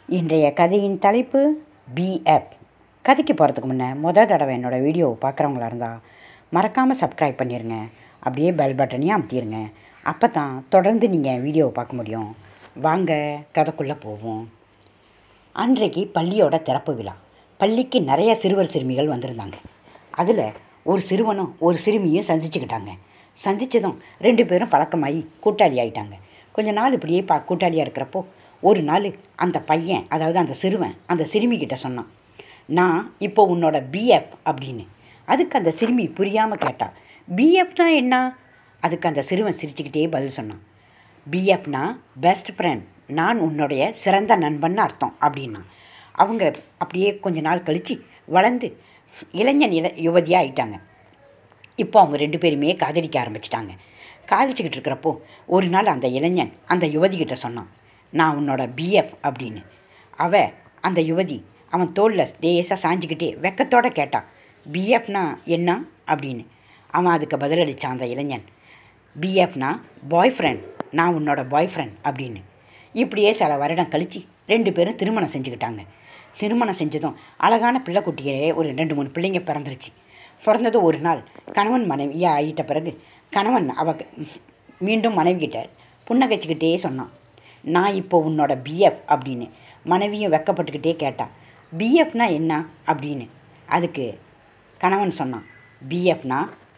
இன்றைய கதையின் தலைப்பு பிஎஃப் கதைக்கு போகிறதுக்கு முன்னே மொதல் தடவை என்னோடய வீடியோவை பார்க்குறவங்களா இருந்தால் மறக்காமல் சப்ஸ்கிரைப் பண்ணிடுங்க அப்படியே பெல் பட்டனையும் அமுத்திடுங்க அப்போ தான் தொடர்ந்து நீங்கள் வீடியோவை பார்க்க முடியும் வாங்க கதைக்குள்ளே போவோம் அன்றைக்கு பள்ளியோட திறப்பு விழா பள்ளிக்கு நிறைய சிறுவர் சிறுமிகள் வந்திருந்தாங்க அதில் ஒரு சிறுவனும் ஒரு சிறுமியும் சந்திச்சுக்கிட்டாங்க சந்தித்ததும் ரெண்டு பேரும் பழக்கமாகி கூட்டாளி ஆயிட்டாங்க கொஞ்ச நாள் இப்படியே பா கூட்டாளியாக இருக்கிறப்போ ஒரு நாள் அந்த பையன் அதாவது அந்த சிறுவன் அந்த சிறுமிக்கிட்ட சொன்னான் நான் இப்போ உன்னோட பிஎஃப் அப்படின்னு அதுக்கு அந்த சிறுமி புரியாமல் கேட்டா பிஎஃப்னா என்ன அதுக்கு அந்த சிறுவன் சிரிச்சுக்கிட்டே பதில் சொன்னான் பிஎஃப்னா பெஸ்ட் ஃப்ரெண்ட் நான் உன்னுடைய சிறந்த நண்பன்னு அர்த்தம் அப்படின்னா அவங்க அப்படியே கொஞ்ச நாள் கழித்து வளர்ந்து இளைஞன் இள யுவதியாக ஆயிட்டாங்க இப்போ அவங்க ரெண்டு பேருமே காதலிக்க ஆரம்பிச்சிட்டாங்க காதலிச்சுக்கிட்டு இருக்கிறப்போ ஒரு நாள் அந்த இளைஞன் அந்த யுவதிக்கிட்ட சொன்னான் நான் உன்னோட பிஎஃப் அப்படின்னு அவ அந்த யுவதி அவன் தோளில் லேசாக சாஞ்சிக்கிட்டே வெக்கத்தோட கேட்டான் பிஎஃப்னா என்ன அப்படின்னு அவன் அதுக்கு பதிலளித்தான் அந்த இளைஞன் பிஎஃப்னா பாய் ஃப்ரெண்ட் நான் உன்னோட பாய் ஃப்ரெண்ட் அப்படின்னு இப்படியே சில வருடம் கழித்து ரெண்டு பேரும் திருமணம் செஞ்சுக்கிட்டாங்க திருமணம் செஞ்சதும் அழகான பிள்ளைக்குட்டியே ஒரு ரெண்டு மூணு பிள்ளைங்க பிறந்துருச்சு பிறந்தது ஒரு நாள் கணவன் மனைவியாக ஆகிட்ட பிறகு கணவன் அவ மீண்டும் மனைவிக்கிட்ட புன்னகைச்சிக்கிட்டே சொன்னான் நான் இப்போ உன்னோட பிஎஃப் அப்படின்னு மனைவியும் வெக்கப்பட்டுக்கிட்டே கேட்டா பிஎஃப்னா என்ன அப்படின்னு அதுக்கு கணவன் சொன்னான் பிஎஃப்னா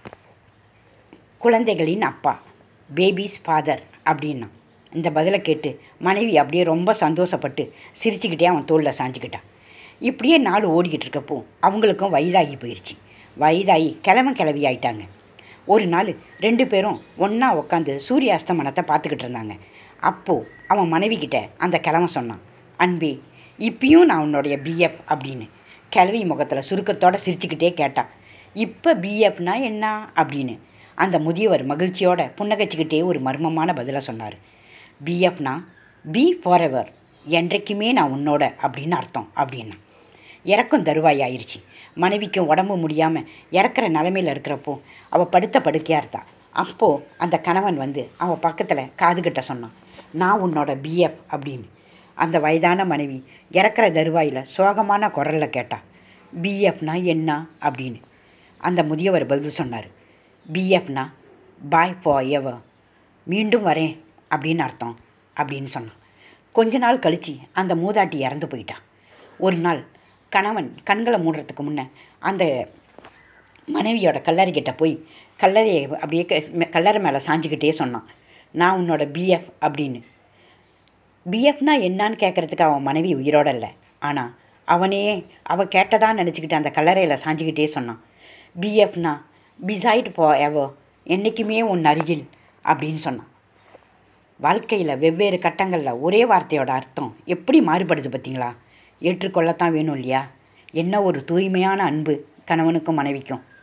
குழந்தைகளின் அப்பா பேபிஸ் ஃபாதர் அப்படின்னா இந்த பதிலை கேட்டு மனைவி அப்படியே ரொம்ப சந்தோஷப்பட்டு சிரிச்சுக்கிட்டே அவன் தோளில் சாஞ்சிக்கிட்டான் இப்படியே நாள் ஓடிக்கிட்டு இருக்கப்போ அவங்களுக்கும் வயதாகி போயிடுச்சு வயதாகி கிழமை கிளவி ஆயிட்டாங்க ஒரு நாள் ரெண்டு பேரும் ஒன்றா உட்காந்து சூரிய அஸ்தமனத்தை பார்த்துக்கிட்டு இருந்தாங்க அப்போது அவன் மனைவி கிட்ட அந்த கிழமை சொன்னான் அன்பே இப்பயும் நான் உன்னுடைய பிஎஃப் அப்படின்னு கிழவி முகத்தில் சுருக்கத்தோடு சிரிச்சுக்கிட்டே கேட்டான் இப்போ பிஎஃப்னா என்ன அப்படின்னு அந்த முதியவர் மகிழ்ச்சியோட புன்னகைச்சிக்கிட்டே ஒரு மர்மமான பதிலை சொன்னார் பிஎஃப்னா பி ஃபார் எவர் என்றைக்குமே நான் உன்னோட அப்படின்னு அர்த்தம் அப்படின்னா இறக்கும் தருவாய் ஆயிடுச்சு மனைவிக்கும் உடம்பு முடியாமல் இறக்குற நிலமையில் இருக்கிறப்போ அவள் படுத்த படுக்கையாக இருந்தா அப்போது அந்த கணவன் வந்து அவள் பக்கத்தில் காதுகிட்ட சொன்னான் நான் உன்னோட பிஎஃப் அப்படின்னு அந்த வயதான மனைவி இறக்குற தருவாயில் சோகமான குரலில் கேட்டா பிஎஃப்னா என்ன அப்படின்னு அந்த முதியவர் பதில் சொன்னார் பிஎஃப்னா பாய் ஃபார் எவர் மீண்டும் வரேன் அப்படின்னு அர்த்தம் அப்படின்னு சொன்னான் கொஞ்ச நாள் கழித்து அந்த மூதாட்டி இறந்து போயிட்டா ஒரு நாள் கணவன் கண்களை மூடுறதுக்கு முன்னே அந்த மனைவியோட கல்லறைக்கிட்ட போய் கல்லறையை அப்படியே க- கல்லறை மேலே சாஞ்சிக்கிட்டே சொன்னான் நான் உன்னோட பிஎஃப் அப்படின்னு பிஎஃப்னா என்னான்னு கேட்குறதுக்கு அவன் மனைவி உயிரோட இல்லை ஆனால் அவனே அவள் கேட்டதா நினச்சிக்கிட்டு அந்த கல்லறையில் சாஞ்சிக்கிட்டே சொன்னான் பிஎஃப்னா பிசைட் போ எவோ என்றைக்குமே உன் அருகில் அப்படின்னு சொன்னான் வாழ்க்கையில் வெவ்வேறு கட்டங்களில் ஒரே வார்த்தையோட அர்த்தம் எப்படி மாறுபடுது பார்த்தீங்களா ஏற்றுக்கொள்ளத்தான் வேணும் இல்லையா என்ன ஒரு தூய்மையான அன்பு கணவனுக்கும் மனைவிக்கும்